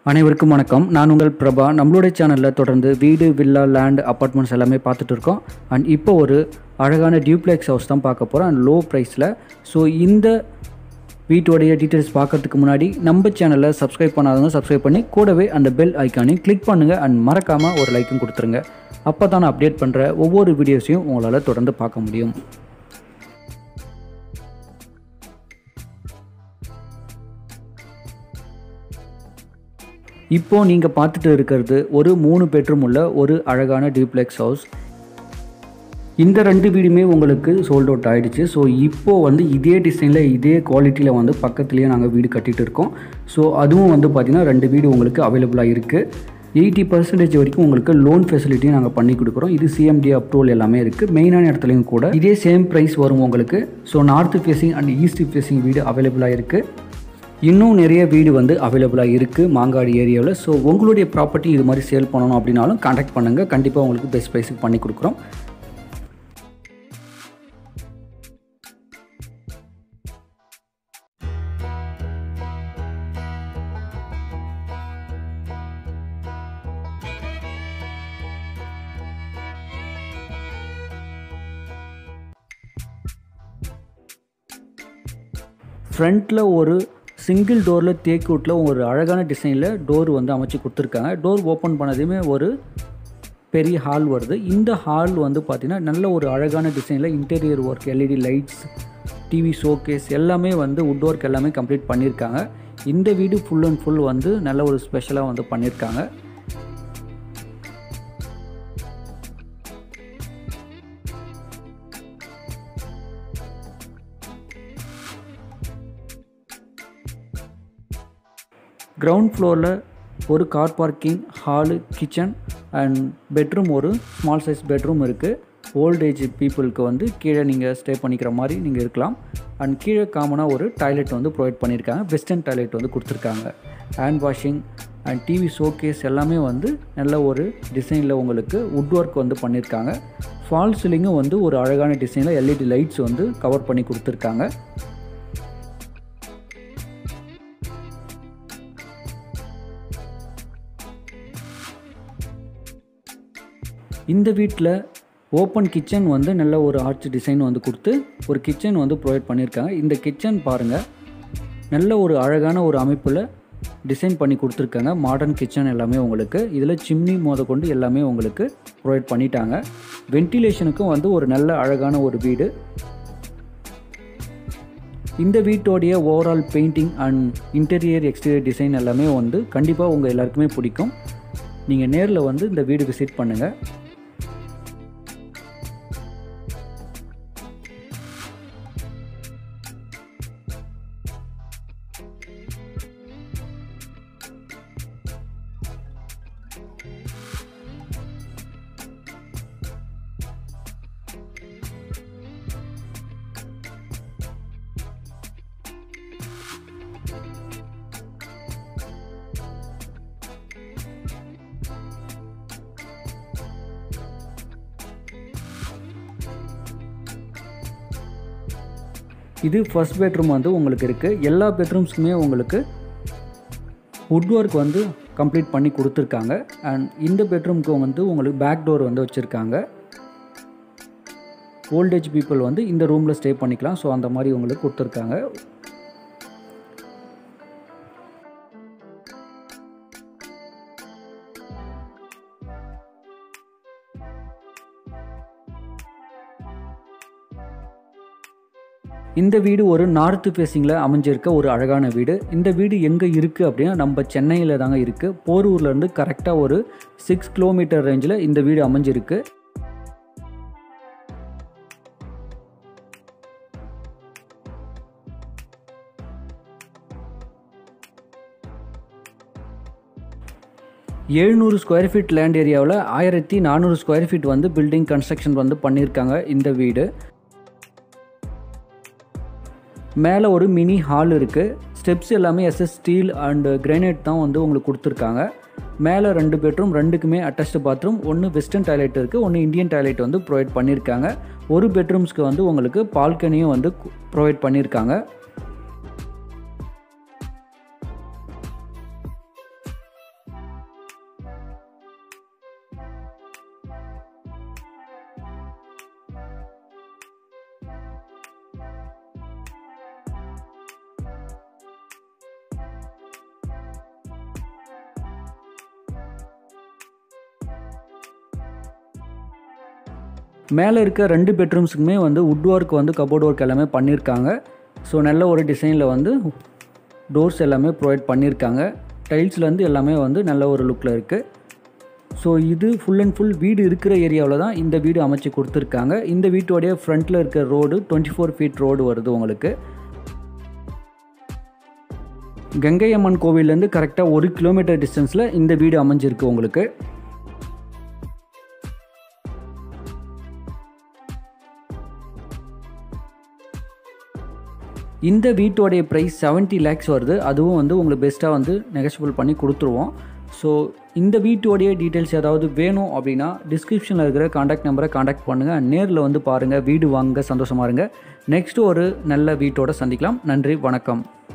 அனைவருக்கும் வணக்கம் நான் உங்கள் பிரபா நம்மளுடைய சேனலில் தொடர்ந்து வீடு வில்லா லேண்ட் அப்பார்ட்மெண்ட்ஸ் எல்லாமே பார்த்துட்டு இருக்கோம் அண்ட் இப்போ ஒரு அழகான டியூப்ளெக்ஸ் ஹவுஸ் தான் பார்க்க போகிறோம் அண்ட் லோ ப்ரைஸில் ஸோ இந்த வீட்டோடைய டீட்டெயில்ஸ் பார்க்கறதுக்கு முன்னாடி நம்ம சேனலை சப்ஸ்கிரைப் பண்ணாதவங்க சப்ஸ்கிரைப் பண்ணி கூடவே அந்த பெல் ஐக்கானையும் கிளிக் பண்ணுங்கள் அண்ட் மறக்காமல் ஒரு லைக்கும் கொடுத்துருங்க அப்போ தான் நான் அப்டேட் பண்ணுற ஒவ்வொரு வீடியோஸையும் உங்களால் தொடர்ந்து பார்க்க முடியும் இப்போ நீங்கள் பார்த்துட்டு இருக்கிறது ஒரு மூணு பெட்ரூம் உள்ள ஒரு அழகான டியூப்ளெக்ஸ் ஹவுஸ் இந்த ரெண்டு வீடுமே உங்களுக்கு சோல்ட் அவுட் ஆகிடுச்சு ஸோ இப்போது வந்து இதே டிசைனில் இதே குவாலிட்டியில் வந்து பக்கத்துலேயே நாங்கள் வீடு கட்டிகிட்டு இருக்கோம் ஸோ அதுவும் வந்து பார்த்திங்கன்னா ரெண்டு வீடு உங்களுக்கு அவைலபிளாக இருக்குது எயிட்டி பர்சன்டேஜ் வரைக்கும் உங்களுக்கு லோன் ஃபெசிலிட்டியும் நாங்கள் பண்ணி கொடுக்குறோம் இது சிஎம்டி அப்ரூவல் எல்லாமே இருக்குது மெயினான இடத்துலையும் கூட இதே சேம் ப்ரைஸ் வரும் உங்களுக்கு so north facing and east facing வீடு அவைலபிளாக இருக்குது இன்னும் நிறைய வீடு வந்து அவைலபிளாக இருக்குது மாங்காடு ஏரியாவில் ஸோ உங்களுடைய ப்ராப்பர்ட்டி இது மாதிரி சேல் பண்ணணும் அப்படின்னாலும் கான்டாக்ட் பண்ணுங்கள் கண்டிப்பாக உங்களுக்கு பெஸ்ட் ப்ரைஸுக்கு பண்ணி கொடுக்குறோம் ஃப்ரண்ட்டில் ஒரு சிங்கிள் டோரில் தேக்கூட்டில் ஒரு அழகான டிசைனில் டோர் வந்து அமைச்சு கொடுத்துருக்காங்க டோர் ஓப்பன் பண்ணதுமே ஒரு பெரிய ஹால் வருது இந்த ஹால் வந்து பார்த்திங்கன்னா நல்ல ஒரு அழகான டிசைனில் interior work LED lights TV showcase எல்லாமே வந்து வுட் ஒர்க் எல்லாமே கம்ப்ளீட் பண்ணியிருக்காங்க இந்த வீடு ஃபுல் அண்ட் ஃபுல் வந்து நல்ல ஒரு ஸ்பெஷலாக வந்து பண்ணியிருக்காங்க கிரவுண்ட் ஃப்ளோரில் ஒரு car parking hall kitchen and bedroom ஒரு ஸ்மால் சைஸ் பெட்ரூம் இருக்குது ஓல்ட் ஏஜ் பீப்புளுக்கு வந்து கீழே நீங்கள் ஸ்டே பண்ணிக்கிற மாதிரி நீங்கள் இருக்கலாம் அண்ட் கீழே காமனாக ஒரு டாய்லெட் வந்து ப்ரொவைட் பண்ணியிருக்காங்க வெஸ்டர்ன் டாய்லெட் வந்து கொடுத்துருக்காங்க hand washing and TV showcase எல்லாமே வந்து நல்ல ஒரு டிசைனில் உங்களுக்கு வுட் ஒர்க் வந்து பண்ணியிருக்காங்க ஃபால் சீலிங்கும் வந்து ஒரு அழகான டிசைனில் எல்இடி லைட்ஸ் வந்து கவர் பண்ணி கொடுத்துருக்காங்க இந்த வீட்டில் ஓப்பன் கிச்சன் வந்து நல்ல ஒரு ஆர்ச் டிசைன் வந்து கொடுத்து ஒரு கிச்சன் வந்து ப்ரொவைட் பண்ணியிருக்காங்க இந்த கிச்சன் பாருங்கள் நல்ல ஒரு அழகான ஒரு அமைப்பில் டிசைன் பண்ணி கொடுத்துருக்காங்க மாடர்ன் கிச்சன் எல்லாமே உங்களுக்கு இதில் சிம்னி மோத கொண்டு எல்லாமே உங்களுக்கு ப்ரொவைட் பண்ணிட்டாங்க வென்டிலேஷனுக்கும் வந்து ஒரு நல்ல அழகான ஒரு வீடு இந்த வீட்டோடைய overall painting and interior exterior design எல்லாமே வந்து கண்டிப்பாக உங்கள் எல்லாருக்குமே பிடிக்கும் நீங்கள் நேரில் வந்து இந்த வீடு விசிட் பண்ணுங்கள் இது ஃபர்ஸ்ட் பெட்ரூம் வந்து உங்களுக்கு இருக்குது எல்லா பெட்ரூம்ஸுக்குமே உங்களுக்கு வுட் ஒர்க் வந்து கம்ப்ளீட் பண்ணி கொடுத்துருக்காங்க அண்ட் இந்த பெட்ரூம்க்கு வந்து உங்களுக்கு பேக் டோர் வந்து வச்சுருக்காங்க ஓல்டேஜ் பீப்புள் வந்து இந்த ரூமில் ஸ்டே பண்ணிக்கலாம் ஸோ அந்த மாதிரி உங்களுக்கு கொடுத்துருக்காங்க இந்த வீடு ஒரு நார்த்து ஃபேஸிங்கில் அமைஞ்சிருக்க ஒரு அழகான வீடு இந்த வீடு எங்கே இருக்குது அப்படின்னா நம்ம சென்னையில் தாங்க இருக்குது போரூர்லேருந்து கரெக்டாக ஒரு சிக்ஸ் கிலோமீட்டர் ரேஞ்சில் இந்த வீடு அமைஞ்சிருக்கு எழுநூறு ஸ்கொயர் ஃபீட் லேண்ட் ஏரியாவில் ஆயிரத்தி நானூறு ஸ்கொயர் ஃபீட் வந்து பில்டிங் கன்ஸ்ட்ரக்ஷன் வந்து பண்ணியிருக்காங்க இந்த வீடு மேலே ஒரு மினி ஹால் இருக்குது ஸ்டெப்ஸ் எல்லாமே எஸ்எஸ் ஸ்டீல் அண்டு கிரானைட் தான் வந்து உங்களுக்கு கொடுத்துருக்காங்க மேலே ரெண்டு பெட்ரூம் ரெண்டுக்குமே அட்டாச்டு பாத்ரூம் ஒன்று வெஸ்டர்ன் டாய்லெட் இருக்குது ஒன்று இந்தியன் டாய்லெட் வந்து ப்ரொவைட் பண்ணியிருக்காங்க ஒரு பெட்ரூம்ஸ்க்கு வந்து உங்களுக்கு பால்கனியும் வந்து ப்ரொவைட் பண்ணியிருக்காங்க மேலே இருக்க ரெண்டு பெட்ரூம்ஸுக்குமே வந்து வுட் ஒர்க் வந்து கபோர்ட் ஒர்க் எல்லாமே பண்ணியிருக்காங்க ஸோ நல்ல ஒரு டிசைனில் வந்து டோர்ஸ் எல்லாமே ப்ரொவைட் பண்ணியிருக்காங்க டைல்ஸ்லேருந்து எல்லாமே வந்து நல்ல ஒரு லுக்கில் இருக்குது ஸோ இது ஃபுல் அண்ட் ஃபுல் வீடு இருக்கிற ஏரியாவில் தான் இந்த வீடு அமைச்சு கொடுத்துருக்காங்க இந்த வீட்டோடைய ஃப்ரண்ட்டில் இருக்க road twenty four feet road வருது உங்களுக்கு கங்கை அம்மன் கோவிலேருந்து கரெக்டாக ஒரு கிலோமீட்டர் டிஸ்டன்ஸில் இந்த வீடு அமைஞ்சிருக்கு உங்களுக்கு இந்த வீட்டோடைய ப்ரைஸ் 70 லேக்ஸ் வருது அதுவும் வந்து உங்களுக்கு பெஸ்ட்டாக வந்து நெகஷியபிள் பண்ணி கொடுத்துருவோம் ஸோ இந்த வீட்டோடைய டீட்டெயில்ஸ் ஏதாவது வேணும் அப்படின்னா டிஸ்கிரிப்ஷனில் இருக்கிற காண்டாக்ட் நம்பரை காண்டாக்ட் பண்ணுங்கள் நேரில் வந்து பாருங்கள் வீடு வாங்க சந்தோஷமாக இருங்க நெக்ஸ்ட்டு ஒரு நல்ல வீட்டோட சந்திக்கலாம் நன்றி வணக்கம்